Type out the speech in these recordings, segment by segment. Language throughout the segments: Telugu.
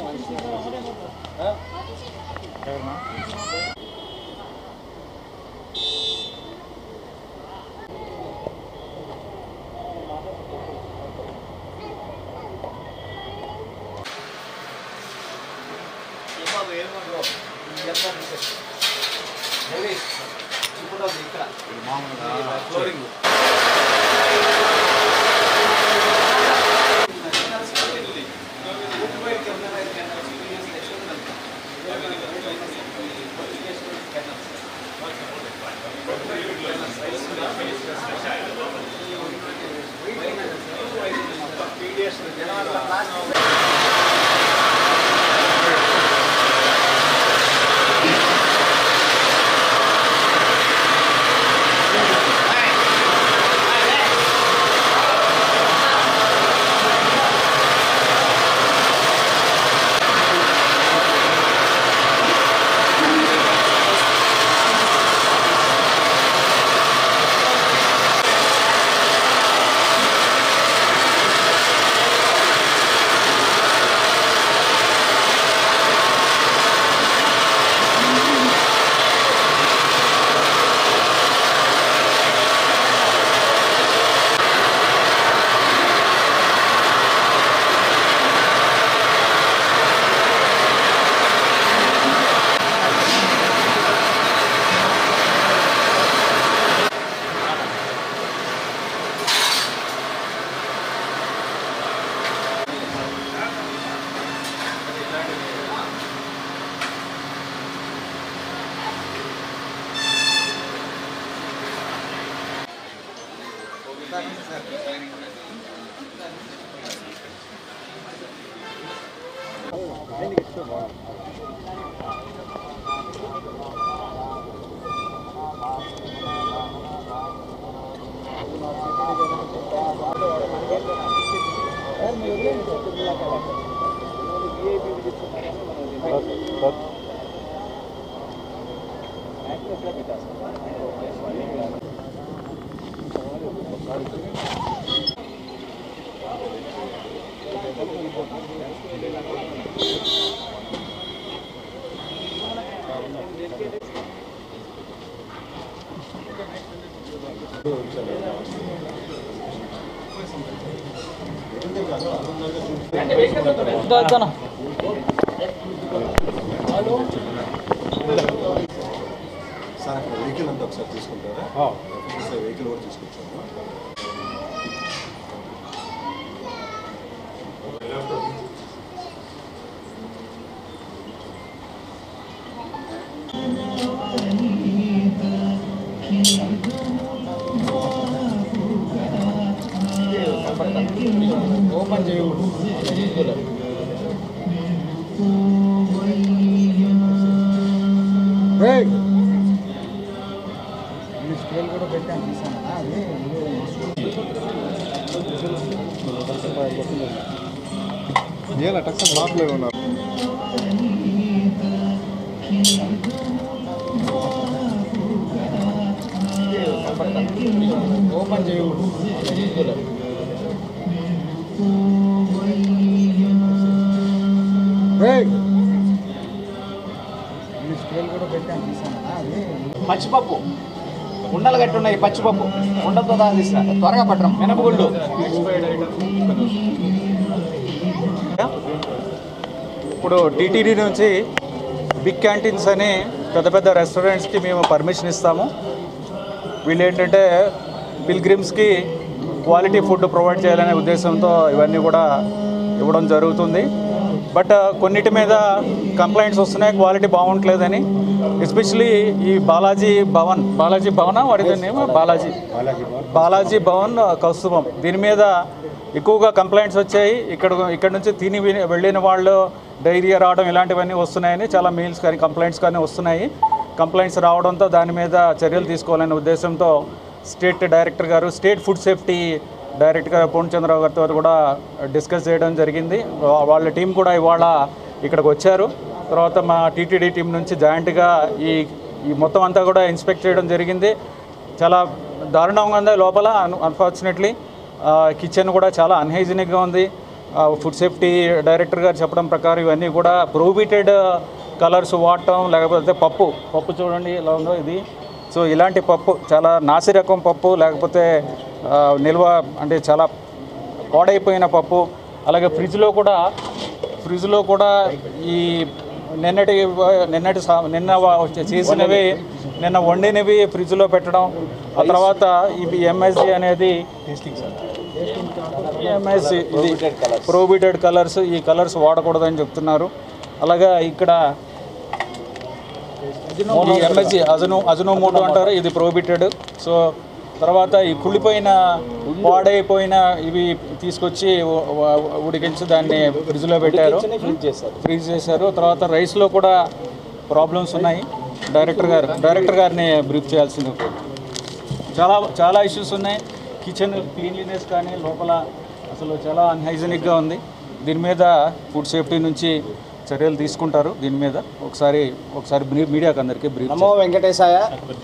సార్ అక్కడ వెహికల్ అంతా ఒకసారి తీసుకుంటారా ఒకసారి వెహికల్ కూడా తీసుకొచ్చాము ఏలా టక్స్ లోపలే ఉన్నారు పచ్చిపప్పు ఉండలు గట్టి ఉన్నాయి పచ్చిపప్పు ఉండలతో దాని తీసిన త్వరగా పట్టడం మినపగుళ్ళు ఇప్పుడు టీటీడీ నుంచి బిగ్ క్యాంటీన్స్ అని పెద్ద పెద్ద రెస్టారెంట్స్కి మేము పర్మిషన్ ఇస్తాము వీళ్ళు ఏంటంటే పిల్గ్రిమ్స్కి క్వాలిటీ ఫుడ్ ప్రొవైడ్ చేయాలనే ఉద్దేశంతో ఇవన్నీ కూడా ఇవ్వడం జరుగుతుంది బట్ కొన్నిటి మీద కంప్లైంట్స్ వస్తున్నాయి క్వాలిటీ బాగుంటలేదని ఎస్పెషలీ ఈ బాలాజీ భవన్ బాలాజీ భవన వాడి నేమ్ బాలాజీ బాలాజీ భవన్ కౌస్తుభం దీని మీద ఎక్కువగా కంప్లైంట్స్ వచ్చాయి ఇక్కడ ఇక్కడ నుంచి తిని విని- వెళ్ళిన వాళ్ళు డైరియా రావడం ఇలాంటివన్నీ వస్తున్నాయని చాలా మెయిల్స్ కానీ కంప్లైంట్స్ కానీ వస్తున్నాయి కంప్లైంట్స్ రావడంతో దాని మీద చర్యలు తీసుకోవాలనే ఉద్దేశంతో స్టేట్ డైరెక్టర్ గారు state food safety director Purnachandrarao గారితో కూడా డిస్కస్ చేయడం జరిగింది వా- వాళ్ళ టీం కూడా ఇవాళ ఇక్కడికి వచ్చారు తర్వాత మా టీటీడీ టీం నుంచి జాయింట్గా ఈ ఈ మొత్తం అంతా కూడా ఇన్స్పెక్ట్ చేయడం జరిగింది చాలా దారుణంగా ఉంది లోపల అన్ఫార్చునేట్లీ కిచెన్ కూడా చాలా అన్హైజీనిక్గా ఉంది ఫుడ్ సేఫ్టీ డైరెక్టర్ గారు చెప్పడం ప్రకారం ఇవన్నీ కూడా ప్రొహిబిటెడ్ కలర్స్ వాడటం లేకపోతే పప్పు పప్పు చూడండి ఎలా ఉందో ఇది సో ఇలాంటి పప్పు చాలా నాసి రకం పప్పు లేకపోతే ఆ, నిల్వ అంటే చాలా పాడైపోయిన పప్పు అలాగే ఫ్రిడ్జ్లో కూడా ఫ్రిడ్జ్లో కూడా ఈ నిన్నటి నిన్నటి సా- నిన్న వా- చేసినవి నిన్న వండినవి ఫ్రిడ్జ్లో పెట్టడం ఆ తర్వాత ఇవి ఎంఎస్జి అనేది ఎంఎస్జి ఇది ప్రోబిటెడ్ కలర్స్ ఈ కలర్స్ వాడకూడదని చెప్తున్నారు అలాగా ఇక్కడ ఈ ఎంఎస్జి అజను అజనోమోటో అంటారు ఇది ప్రోబిటెడ్ సో తర్వాత ఈ కుళ్ళిపోయిన పాడైపోయిన ఇవి తీసుకొచ్చి ఉ- ఉ- ఉడికించి దాన్ని ఫ్రిడ్జ్లో పెట్టారు ఫ్రీజ్ చేశారు ఫ్రీజ్ చేశారు తర్వాత రైస్లో కూడా ప్రాబ్లమ్స్ ఉన్నాయి డైరెక్టర్ గారు డైరెక్టర్ గారిని బ్రీఫ్ చేయాల్సింది చాలా చాలా ఇష్యూస్ ఉన్నాయి కిచెన్ క్లీన్లీనెస్ కానీ లోపల అసలు చాలా అన్హైజీనిక్గా ఉంది దీని మీద ఫుడ్ సేఫ్టీ నుంచి చర్యలు తీసుకుంటారు దీని మీద ఒకసారి ఒకసారి బ్రీ- మీడియాకి అందరికీ బ్రీఫ్ నమో వెంకటేశాయ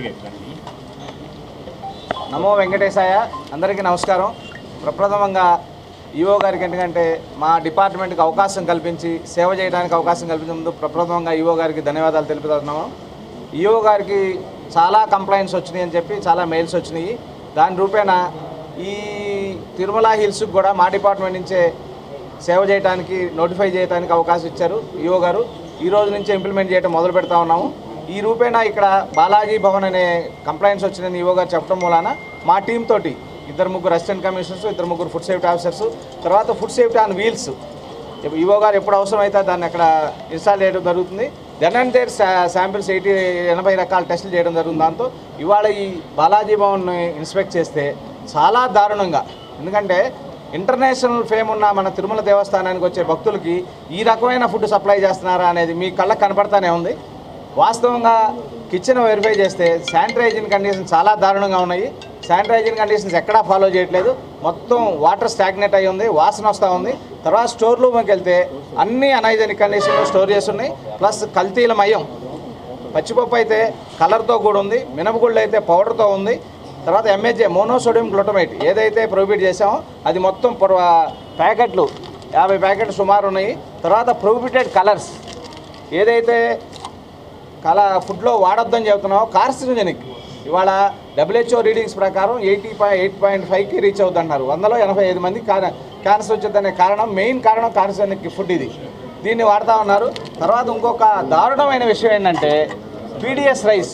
నమో వెంకటేశాయ అందరికీ నమస్కారం ప్రప్రథమంగా ఈఓ గారికి ఎందుకంటే మా డిపార్ట్మెంట్కి అవకాశం కల్పించి సేవ చేయడానికి అవకాశం కల్పించిన ముందు ప్రప్రథమంగా ఈఓ గారికి ధన్యవాదాలు తెలుపుతున్నాము ఈఓ గారికి చాలా కంప్లైంట్స్ వచ్చినాయి అని చెప్పి చాలా మెయిల్స్ వచ్చినాయి దాని రూపేణ ఈ తిరుమల హిల్స్కి కూడా మా డిపార్ట్మెంట్ నుంచే సేవ చేయడానికి నోటిఫై చేయడానికి అవకాశం ఇచ్చారు ఈఓ గారు ఈ రోజు నుంచి ఇంప్లిమెంట్ చేయడం మొదలు పెడతా ఉన్నాము ఈ రూపేణ ఇక్కడ బాలాజీ భవన్ అనే కంప్లైంట్స్ వచ్చిన ఈఓ గారు చెప్పడం మూలాన మా టీం తోటి ఇద్దరు ముగ్గురు అసిస్టెంట్ కమిషనర్స్ ఇద్దరు ముగ్గురు ఫుడ్ సేఫ్టీ ఆఫీసర్స్ తర్వాత food safety on wheels EO గారు ఎప్పుడు అవసరం అయితే దాన్ని అక్కడ ఇన్స్టాల్ చేయడం జరుగుతుంది then and there samples eighty ఎనభై రకాల టెస్టులు చేయడం జరుగుతుంది దాంతో ఇవాళ ఈ బాలాజీ భవన్ని ఇన్స్పెక్ట్ చేస్తే చాలా దారుణంగా ఎందుకంటే ఇంటర్నేషనల్ ఫేమ్ ఉన్న మన తిరుమల దేవస్థానానికి వచ్చే భక్తులకి ఈ రకమైన ఫుడ్ సప్లై చేస్తున్నారా అనేది మీ కళ్ళకు కనపడతానే ఉంది వాస్తవంగా కిచెన్ వెరిఫై చేస్తే శానిటైజింగ్ కండిషన్స్ చాలా దారుణంగా ఉన్నాయి శానిటైజింగ్ కండిషన్స్ ఎక్కడా ఫాలో చేయట్లేదు మొత్తం వాటర్ స్టాగ్నేట్ అయి ఉంది వాసన వస్తూ ఉంది తర్వాత స్టోర్ రూమ్కి వెళ్తే అన్ని అనైజెనిక్ కండిషన్లో స్టోర్ చేసి ఉన్నాయి ప్లస్ కల్తీల మయం పచ్చిపప్పు అయితే కలర్తో కూడా ఉంది మినపగుళ్ళు అయితే పౌడర్తో ఉంది తర్వాత ఎంహెచ్ఏ మోనోసోడియం గ్లూటమేట్ ఏదైతే ప్రొహిబిట్ చేసామో అది మొత్తం పొర- ప్యాకెట్లు యాభై ప్యాకెట్లు సుమారు ఉన్నాయి తర్వాత ప్రొహిబిటెడ్ కలర్స్ ఏదైతే కల ఫుడ్లో వాడొద్దని చెబుతున్నామో కార్సినోజెనిక్ ఇవాళ డబ్ల్యూహెచ్ఓ రీడింగ్స్ ప్రకారం ఎయిటీ పాయింట్ ఎయిట్ పాయింట్ ఫైవ్కి రీచ్ అవుతున్నారు వందలో ఎనభై ఐదు మంది క్యాన్సర్ వచ్చేదనే కారణం మెయిన్ కారణం కార్సినోజెనిక్ ఫుడ్ ఇది దీన్ని వాడుతూ ఉన్నారు తర్వాత ఇంకొక దారుణమైన విషయం ఏంటంటే పీడిఎస్ రైస్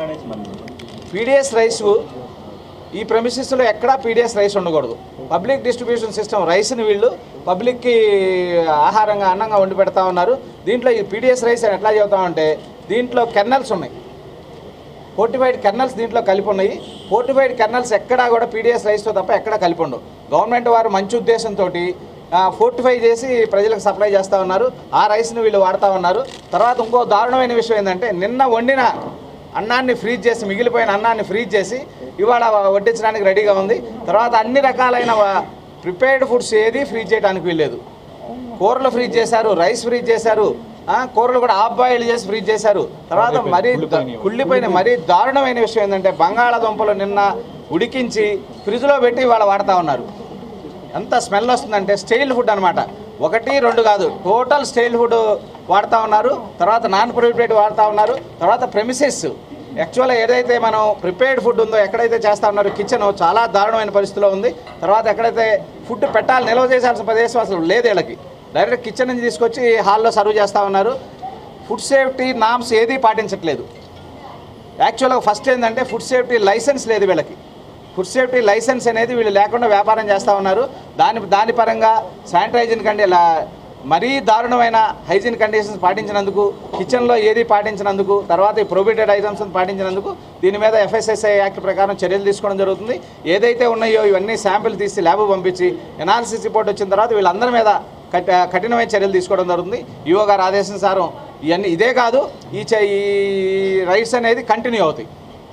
పీడిఎస్ రైస్ ఈ ప్రెమిసెస్లో ఎక్కడా పీడిఎస్ రైస్ ఉండకూడదు పబ్లిక్ డిస్ట్రిబ్యూషన్ సిస్టమ్ రైస్ని వీళ్ళు పబ్లిక్కి ఆహారంగా అన్నంగా వండి పెడతా ఉన్నారు దీంట్లో ఈ పీడిఎస్ రైస్ అని ఎట్లా చెబుతామంటే దీంట్లో కెర్నల్స్ ఉన్నాయి ఫోర్టిఫైడ్ కెర్నల్స్ దీంట్లో కలిపి ఉన్నాయి ఫోర్టిఫైడ్ కెర్నల్స్ ఎక్కడా కూడా పీడిఎస్ రైస్తో తప్ప ఎక్కడా కలిపి ఉండవు గవర్నమెంట్ వారు మంచి ఉద్దేశంతో ఫోర్టిఫై చేసి ప్రజలకు సప్లై చేస్తూ ఉన్నారు ఆ రైస్ని వీళ్ళు వాడుతూ ఉన్నారు తర్వాత ఇంకో దారుణమైన విషయం ఏంటంటే నిన్న వండిన అన్నాన్ని ఫ్రీజ్ చేసి మిగిలిపోయిన అన్నాన్ని ఫ్రీజ్ చేసి ఇవాళ వడ్డించడానికి రెడీగా ఉంది తర్వాత అన్ని రకాలైన ప్రిపేర్డ్ ఫుడ్స్ ఏది ఫ్రీజ్ చేయడానికి వీల్లేదు కూరలు ఫ్రీజ్ చేశారు రైస్ ఫ్రీజ్ చేశారు ఆ, కూరలు కూడా హాఫ్ బాయిల్ చేసి ఫ్రీజ్ చేశారు తర్వాత మరీ ద- కుళ్ళిపోయిన మరీ దారుణమైన విషయం ఏంటంటే బంగాళాదుంపలు నిన్న ఉడికించి ఫ్రిడ్జ్లో పెట్టి ఇవాళ వాడుతూ ఉన్నారు ఎంత స్మెల్ వస్తుందంటే స్టైల్ ఫుడ్ అనమాట ఒకటి రెండు కాదు టోటల్ స్టైల్ ఫుడ్ వాడుతూ ఉన్నారు తర్వాత నాన్ ప్రిపేర్డ్ వాడుతూ ఉన్నారు తర్వాత ప్రెమిసెస్ యాక్చువల్గా ఏదైతే మనం ప్రిపేర్డ్ ఫుడ్ ఉందో ఎక్కడైతే చేస్తా ఉన్నారో కిచెన్ చాలా దారుణమైన పరిస్థితిలో ఉంది తర్వాత ఎక్కడైతే ఫుడ్ పెట్టాలి నిల్వ చేసాల్సిన ప్రదేశం అసలు లేదు వీళ్ళకి డైరెక్ట్ కిచెన్ నుంచి తీసుకొచ్చి హాల్లో సర్వ్ చేస్తూ ఉన్నారు ఫుడ్ సేఫ్టీ నామ్స్ ఏదీ పాటించట్లేదు యాక్చువల్గా ఫస్ట్ ఏంటంటే ఫుడ్ సేఫ్టీ లైసెన్స్ లేదు వీళ్ళకి ఫుడ్ సేఫ్టీ లైసెన్స్ అనేది వీళ్ళు లేకుండా వ్యాపారం చేస్తూ ఉన్నారు దాని దాని పరంగా శానిటైజింగ్ కంటే ఇలా మరీ దారుణమైన హైజీన్ కండిషన్స్ పాటించినందుకు కిచెన్లో ఏది పాటించినందుకు తర్వాత ఈ ప్రొబిటెడ్ ఐటమ్స్ పాటించినందుకు దీని మీద ఎఫ్ఎస్ఎస్ఐ యాక్ట్ ప్రకారం చర్యలు తీసుకోవడం జరుగుతుంది ఏదైతే ఉన్నాయో ఇవన్నీ శాంపిల్ తీసి ల్యాబ్ పంపించి ఎనాలిసిస్ రిపోర్ట్ వచ్చిన తర్వాత వీళ్ళందరి మీద కఠ కఠినమైన చర్యలు తీసుకోవడం జరుగుతుంది ఈఓ గారు ఆదేశానుసారం ఇవన్నీ ఇదే కాదు ఈ చ- ఈ రైట్స్ అనేది కంటిన్యూ అవుతాయి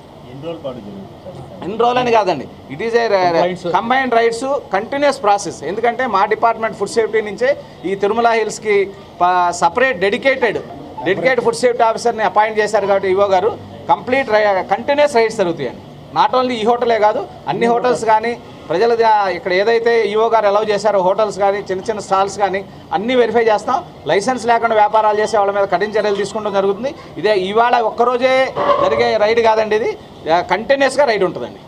ఎన్ని రోజులు అని కాదండి it is a combined raids continuous process ఎందుకంటే మా డిపార్ట్మెంట్ ఫుడ్ సేఫ్టీ నుంచే ఈ తిరుమల హిల్స్కి separate dedicated dedicated food safety ఆఫీసర్ని అపాయింట్ చేశారు కాబట్టి ఈవో గారు కంప్లీట్ కంటిన్యూస్ రైట్స్ జరుగుతాయండి నాట్ ఓన్లీ ఈ హోటలే కాదు అన్ని హోటల్స్ కానీ ప్రజల ఇక్కడ ఏదైతే ఈఓ గారు అలౌ చేశారో హోటల్స్ కానీ చిన్న చిన్న స్టాల్స్ కానీ అన్నీ వెరిఫై చేస్తాం లైసెన్స్ లేకుండా వ్యాపారాలు చేసే వాళ్ళ మీద కఠిన చర్యలు తీసుకోవడం జరుగుతుంది ఇదే ఇవాళ ఒక్కరోజే జరిగే రైడ్ కాదండి ఇది కంటిన్యూస్గా రైడ్ ఉంటుందండి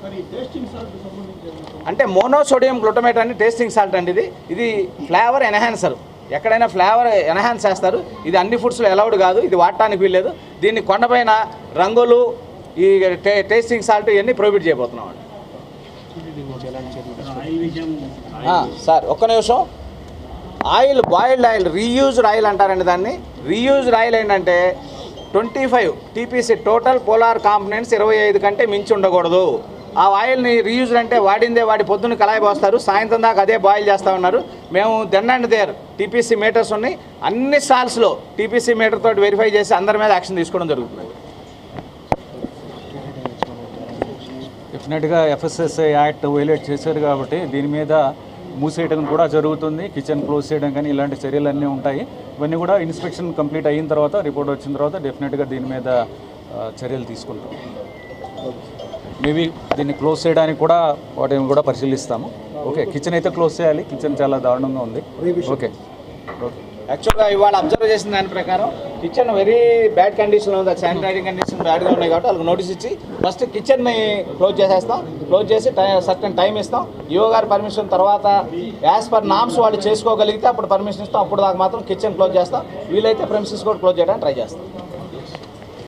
అంటే మోనోసోడియం గ్లూటమేట్ అని టేస్టింగ్ సాల్ట్ అండి ఇది ఇది ఫ్లేవర్ ఎన్హాన్సర్ ఎక్కడైనా ఫ్లేవర్ ఎన్హాన్స్ చేస్తారు ఇది అన్ని ఫుడ్స్లో అలౌడ్ కాదు ఇది వాడటానికి వీల్లేదు దీన్ని కొండపైన రంగులు ఈ టే టేస్టింగ్ సాల్ట్ ఇవన్నీ ప్రొహిబిట్ చేయబోతున్నాం అండి ఆ, సార్ ఒక్క నిమిషం oil boiled oil reused oil అంటారండి దాన్ని రీయూజ్డ్ ఆయిల్ ఏంటంటే twenty five TPC total polar components ఇరవై ఐదు కంటే మించి ఉండకూడదు ఆ ఆయిల్ని రీయూజ్డ్ అంటే వాడిందే వాడి పొద్దున్న కళాయి పోస్తారు సాయంత్రం దాకా అదే బాయిల్ చేస్తూ ఉన్నారు మేము then and there TPC meters ఉన్నాయి అన్ని స్టాల్స్లో టీపీసీ మీటర్ తోటి వెరిఫై చేసి అందరి మీద యాక్షన్ తీసుకోవడం జరుగుతుంది డెఫినెట్గా ఎఫ్ఎస్ఎస్ఐ యాక్ట్ వైలేట్ చేశారు కాబట్టి దీని మీద మూసేయడం కూడా జరుగుతుంది కిచెన్ క్లోజ్ చేయడం కానీ ఇలాంటి చర్యలన్నీ ఉంటాయి ఇవన్నీ కూడా ఇన్స్పెక్షన్ కంప్లీట్ అయిన తర్వాత రిపోర్ట్ వచ్చిన తర్వాత డెఫినెట్గా దీని మీద ఆ, చర్యలు తీసుకుంటాం మేబీ దీన్ని క్లోజ్ చేయడానికి కూడా వాటిని కూడా పరిశీలిస్తాము ఓకే కిచెన్ అయితే క్లోజ్ చేయాలి కిచెన్ చాలా దారుణంగా ఉంది ఓకే ఓకే యాక్చువల్గా ఇవాళ అబ్జర్వ్ చేసిన దాని ప్రకారం కిచెన్ వెరీ బ్యాడ్ కండిషన్లో ఉంది శానిటరీ కండిషన్ బ్యాడ్గా ఉన్నాయి కాబట్టి వాళ్ళకి నోటీస్ ఇచ్చి ఫస్ట్ కిచెన్ని క్లోజ్ చేసేస్తాం క్లోజ్ చేసి టై సర్టన్ టైం ఇస్తాం ఈఓ గారి పర్మిషన్ తర్వాత యాజ్ పర్ నామ్స్ వాళ్ళు చేసుకోగలిగితే అప్పుడు పర్మిషన్ ఇస్తాం అప్పుడు దాకా మాత్రం కిచెన్ క్లోజ్ చేస్తాం వీలైతే ప్రెమిసెస్ కూడా క్లోజ్ చేయడానికి ట్రై చేస్తాం